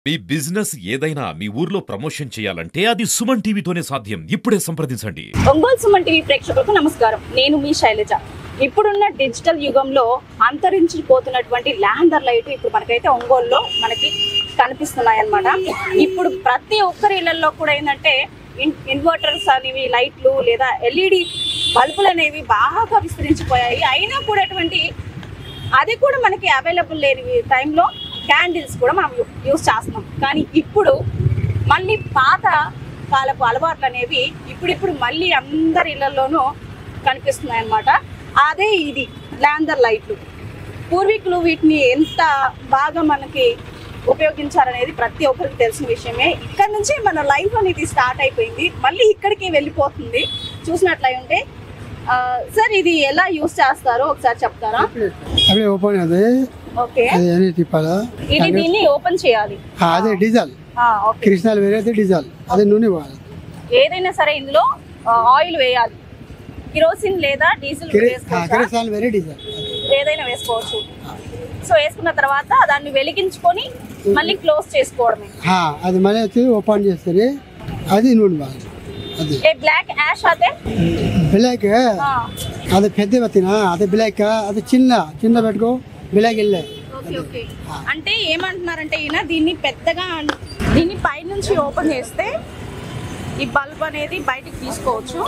మీ business ఏదైనా మీ ఊర్లో promotion చేయాలంటే అది సుమన్ టీవీతోనే సాధ్యం ఇప్పుడే సంప్రదించండి ఒంగోలు సుమన్ టీవీ ప్రేక్షకులకు నమస్కారం నేను మీ శైలజ ఇప్పుడున్న డిజిటల్ యుగంలో అంతరించిపోతున్నటువంటి ల్యాండర్ లైట్ ఇప్పుడు మనకైతే ఒంగోలులో మనకి కనిపిస్తున్నాయి అన్నమాట ఇప్పుడు ప్రతి ఒక్కరి ఇళ్లలో కూడా ఏంటంటే ఇన్ ఇన్వర్టర్స్ అనేవి లైట్లు లేదా ఎల్ఈడి బల్బులు అనేవి బాగా విస్తరించిపోయాయి అయినా కూడా అటువంటి అది కూడా మనకి అవైలబుల్ లేని టైంలో క్యాండిల్స్ కూడా మనం యూ- యూస్ చేస్తున్నాం కానీ ఇప్పుడు మళ్ళీ పాత కాలపు అలవాట్లు అనేవి ఇప్పుడిప్పుడు మళ్ళీ అందరి ఇళ్లలోనూ కనిపిస్తున్నాయి అన్నమాట అదే ఇది ల్యాండర్ లైట్లు పూర్వీకులు వీటిని ఎంత బాగా మనకి ఉపయోగించారనేది ప్రతి ఒక్కరికి తెలిసిన విషయమే ఇక్కడ నుంచి మన లైఫ్ అనేది స్టార్ట్ అయిపోయింది మళ్ళీ ఇక్కడికి వెళ్ళిపోతుంది చూసినట్లయితే ఆ, సార్ ఇది ఎలా యూస్ చేస్తారో ఒకసారి చెప్తారా అవి ఓపెన్ అది ఓకే అది అని తిప్పాలా ఇది దీన్ని ఓపెన్ చేయాలి ఆ, అదే డీజల్ ఆ, ఓకే కృష్ణాలు వేరే అయితే డీజల్ అదే నూనె వాడాలి ఏదైనా సరే ఇందులో ఆ, ఆయిల్ వేయాలి కిరోసిన్ లేదా డీజిల్ వేసుకోవచ్చా కృష్ణాలు వేరే డీజల్ ఏదైనా వేసుకోవచ్చు సో వేసుకున్న తర్వాత దాన్ని వెలిగించుకొని మళ్ళీ క్లోజ్ చేసుకోవడమే ఆ, అది మళ్ళీ వచ్చి ఓపెన్ చేస్తుంది అది నూనె వాడాలి అది ఏ బ్లాక్ యాష్ అదే బ్లాక్ ఆ, అది పెద్ద వచ్చినా అది బ్లాక్ అది చిన్న చిన్న పెట్టుకో బ్లాక్ వెళ్ళే ఓకే ఓకే అంటే ఏమంటున్నారంటే ఈయన దీన్ని పెద్దగా అన్- దీన్ని పైనుంచి ఓపెన్ చేస్తే ఈ బల్బ్ అనేది బయటికి తీసుకోవచ్చు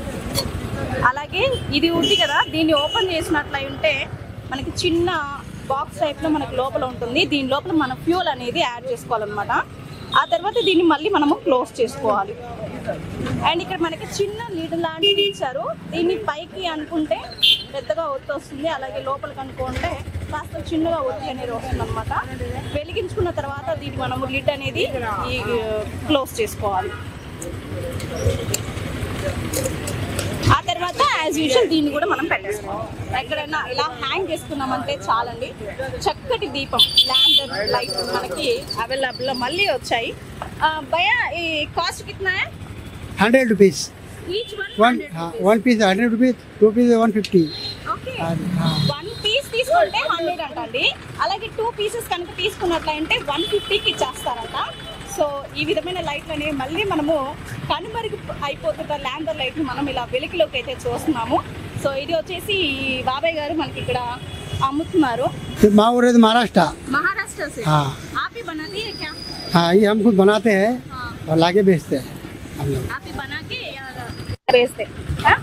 అలాగే ఇది ఉంది కదా దీన్ని ఓపెన్ చేసినట్లయి ఉంటే మనకి చిన్న బాక్స్ టైప్లో మనకి లోపల ఉంటుంది దీని లోపల మనం ఫ్యూల్ అనేది యాడ్ చేసుకోవాలన్నమాట ఆ తర్వాత దీన్ని మళ్ళీ మనము క్లోజ్ చేసుకోవాలి అండ్ ఇక్కడ మనకి చిన్న లీడ్ లాంటిది ఇచ్చారు దీన్ని పైకి అనుకుంటే పెద్దగా ఒత్తి వస్తుంది అలాగే లోపలికి అనుకుంటే కాస్త చిన్నగా ఒత్తి అనేది వస్తుంది అనమాట వెలిగించుకున్న తర్వాత దీన్ని మనము లిడ్ అనేది ఈ క్లోజ్ చేసుకోవాలి ఆ తర్వాత యాజ్ యూజువల్ దీన్ని కూడా మనం పెట్టేసుకోవాలి ఎక్కడైనా ఇలా హ్యాంగ్ చేసుకున్నామంటే చాలండి చక్కటి దీపం ల్యాండ్ లైట్ మనకి అవైలబుల్ మళ్ళీ వచ్చాయి ఆ, భయ్యా ఈ కాస్ట్ కిतना है hundred rupees each one one one piece hundred rupees two piece one fifty okay అది వన్ పీస్ తీసుకుంటే హండ్రెడ్ అంటండి అలాగే టూ పీసెస్ కనుక తీసుకున్నట్లయితే వన్ ఫిఫ్టీకి ఇచ్చేస్తారంట సో ఈ విధమైన లైట్లు అనేవి మళ్ళీ మనము కనుమరుగు అయిపోతున్న ల్యాండర్ లైట్ మనం ఇలా వెలికిలోకి అయితే చూస్తున్నాము సో ఇది వచ్చేసి ఈ బాబాయ్ గారు మనకి ఇక్కడ అమ్ముతున్నారు మా ఊరు అది మహారాష్ట్ర महाराष्ट्र से हाँ आप ही बनाती है क्या हाँ ये हम खुद बनाते हैं हाँ और लाके बेचते हैं हम लोग आप ही बना के या बेचते हाँ?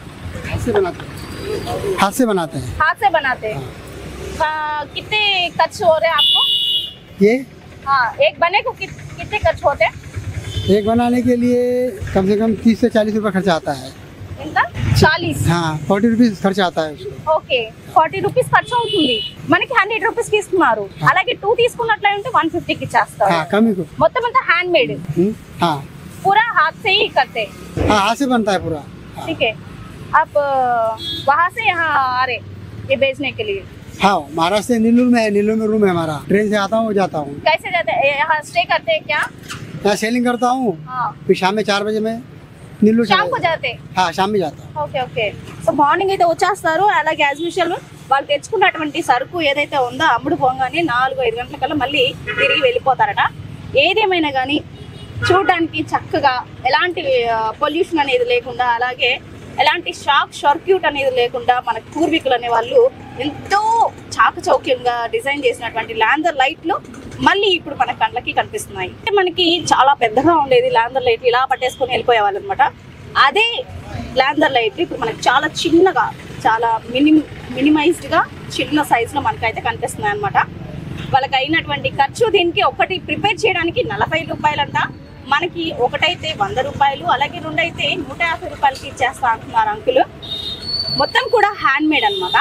हाथ से बनाते हैं हाथ से बनाते हैं हाथ से बनाते हैं हाँ, कितने कच्छ हो रहे हैं आपको ये हाँ एक बने को कित, कितने कच्छ होते हैं एक बनाने के लिए कम से कम तीस से चालीस रुपये खर्चा आता है ఎంత చాలీస్ हाँ फोर्टी रुपीज़ खर्चा आता है उसको ఓకే ఫార్టీ రూపీస్ ఖర్చు అవుతుంది మనకి హండ్రెడ్ రూపీస్ కి ఇస్తున్నారు అలాగే టూ తీసుకున్నట్లయితే వన్ ఫిఫ్టీకి ఇచ్చేస్తారు हाँ कम ही को మొత్తం అంతా హ్యాండ్ మేడ్ हम्म, हाँ पूरा हाथ से ही करते हैं, हाँ हाथ से बनता है पूरा हाँ, ठीक है आप वहाँ से यहाँ आ रहे ये बेचने के लिए हाँ महाराष्ट्र से नीलूर में है नीलूर में रूम है हमारा ट्रेन से आता हूँ जाता हूँ कैसे जाते हैं यहाँ स्टे करते हैं क्या यहाँ सेलिंग करता हूँ हाँ फिर शाम में चार बजे में नीलूर शाम चला को जाता जाते हैं हूँ। हाँ शाम में जाता हूँ ఓకే ఓకే సో మార్నింగ్ అయితే వచ్చేస్తారు అలాగే యాజ్ యూజువల్ వాళ్ళు తెచ్చుకున్నటువంటి సరుకు ఏదైతే ఉందో అమ్ముడు పోగానే నాలుగు ఐదు గంటల కల్లా మళ్ళీ తిరిగి వెళ్ళిపోతారట ఏదేమైనా కానీ చూడడానికి చక్కగా ఎలాంటి పొల్యూషన్ అనేది లేకుండా అలాగే ఎలాంటి షాక్ సర్క్యూట్ అనేది లేకుండా మన పూర్వీకులు అనే వాళ్ళు ఎంతో చాకచౌక్యంగా డిజైన్ చేసినటువంటి ల్యాండర్ లైట్లు మళ్ళీ ఇప్పుడు మన కళ్ళకి కనిపిస్తున్నాయి అంటే మనకి చాలా పెద్దగా ఉండేది ల్యాండర్ లైట్ ఇలా పట్టేసుకొని వెళ్ళిపోయే వాళ్ళు అనమాట అదే ల్యాండర్ లైట్ ఇప్పుడు మనకి చాలా చిన్నగా చాలా మినిమ్ మినిమైజ్డ్ గా చిన్న సైజ్ లో మనకైతే కనిపిస్తున్నాయి అనమాట వాళ్ళకి అయినటువంటి ఖర్చు దీనికి ఒకటి ప్రిపేర్ చేయడానికి నలభై రూపాయలంట మనకి ఒకటైతే వంద రూపాయలు అలాగే రెండైతే నూట యాభై రూపాయలకి ఇచ్చేస్తా అంటున్నారు అంకులు మొత్తం కూడా హ్యాండ్ మేడ్ అన్నమాట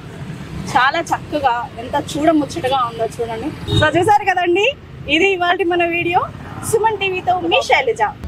చాలా చక్కగా ఎంత చూడముచ్చటగా ఉందో చూడండి సో చూసారు కదండి ఇది ఇవాళ మన వీడియో సుమన్ టీవీతో మీ శైలజ